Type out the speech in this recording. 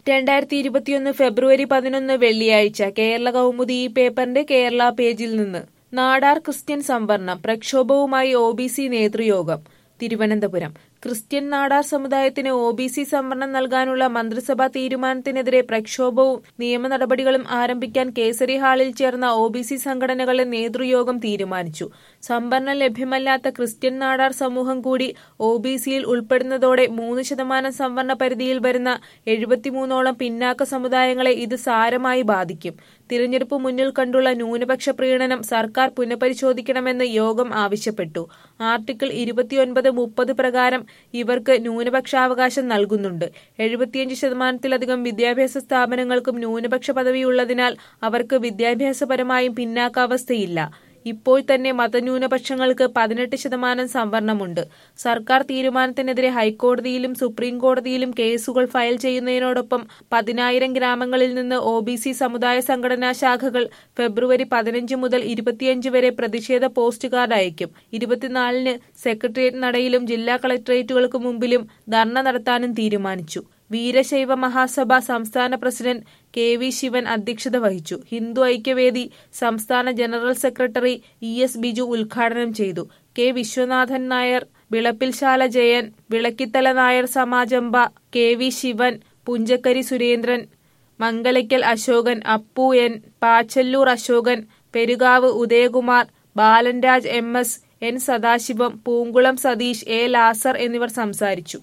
രണ്ടായിരത്തി ഇരുപത്തിയൊന്ന് ഫെബ്രുവരി പതിനൊന്ന് വെള്ളിയാഴ്ച കേരള കൗമുദി ഈ പേപ്പറിന്റെ കേരള പേജിൽ നിന്ന് നാടാർ ക്രിസ്ത്യൻ സംവരണം പ്രക്ഷോഭവുമായി ഒ ബി സി നേതൃയോഗം തിരുവനന്തപുരം ക്രിസ്ത്യൻ നാടാർ സമുദായത്തിന് ഒ ബി സി സംവരണം നൽകാനുള്ള മന്ത്രിസഭാ തീരുമാനത്തിനെതിരെ പ്രക്ഷോഭവും നിയമ നടപടികളും ആരംഭിക്കാൻ കേസരി ഹാളിൽ ചേർന്ന ഒ ബി സി സംഘടനകളുടെ നേതൃയോഗം തീരുമാനിച്ചു സംവരണം ലഭ്യമല്ലാത്ത ക്രിസ്ത്യൻ നാടാർ സമൂഹം കൂടി ഒ ബി സിയിൽ ഉൾപ്പെടുന്നതോടെ മൂന്ന് ശതമാനം സംവരണ പരിധിയിൽ വരുന്ന എഴുപത്തിമൂന്നോളം പിന്നാക്ക സമുദായങ്ങളെ ഇത് സാരമായി ബാധിക്കും തിരഞ്ഞെടുപ്പ് മുന്നിൽ കണ്ടുള്ള ന്യൂനപക്ഷ പ്രീണനം സർക്കാർ പുനഃപരിശോധിക്കണമെന്ന് യോഗം ആവശ്യപ്പെട്ടു ആർട്ടിക്കിൾ ഇരുപത്തിയൊൻപത് മുപ്പത് പ്രകാരം ഇവർക്ക് ന്യൂനപക്ഷാവകാശം നൽകുന്നുണ്ട് എഴുപത്തിയഞ്ച് ശതമാനത്തിലധികം വിദ്യാഭ്യാസ സ്ഥാപനങ്ങൾക്കും ന്യൂനപക്ഷ പദവിയുള്ളതിനാൽ അവർക്ക് വിദ്യാഭ്യാസപരമായും പിന്നാക്കാവസ്ഥയില്ല ഇപ്പോൾ തന്നെ മതന്യൂനപക്ഷങ്ങൾക്ക് പതിനെട്ട് ശതമാനം സംവരണമുണ്ട് സർക്കാർ തീരുമാനത്തിനെതിരെ ഹൈക്കോടതിയിലും സുപ്രീം കോടതിയിലും കേസുകൾ ഫയൽ ചെയ്യുന്നതിനോടൊപ്പം പതിനായിരം ഗ്രാമങ്ങളിൽ നിന്ന് ഒ ബി സി സമുദായ സംഘടനാ ശാഖകൾ ഫെബ്രുവരി പതിനഞ്ച് മുതൽ ഇരുപത്തിയഞ്ച് വരെ പ്രതിഷേധ പോസ്റ്റ് കാർഡ് അയക്കും ഇരുപത്തിനാലിന് സെക്രട്ടേറിയറ്റ് നടയിലും ജില്ലാ കളക്ടറേറ്റുകൾക്ക് മുമ്പിലും ധർണ നടത്താനും തീരുമാനിച്ചു വീരശൈവ മഹാസഭ സംസ്ഥാന പ്രസിഡന്റ് കെ വി ശിവൻ അധ്യക്ഷത വഹിച്ചു ഹിന്ദു ഐക്യവേദി സംസ്ഥാന general secretary E S Biju ഉദ്ഘാടനം ചെയ്തു കെ വിശ്വനാഥൻ നായർ വിളപ്പിൽശാല ജയൻ വിളക്കിത്തല നായർ സമാജംബ K V Sivan Punchakkari Surendran Mangalaykkal Asokan Appu N Pachalloor Asokan Perukavu Udayakumar Balanraj M S N Sadasivam Poonkulam Satheesh A Lazar എന്നിവർ സംസാരിച്ചു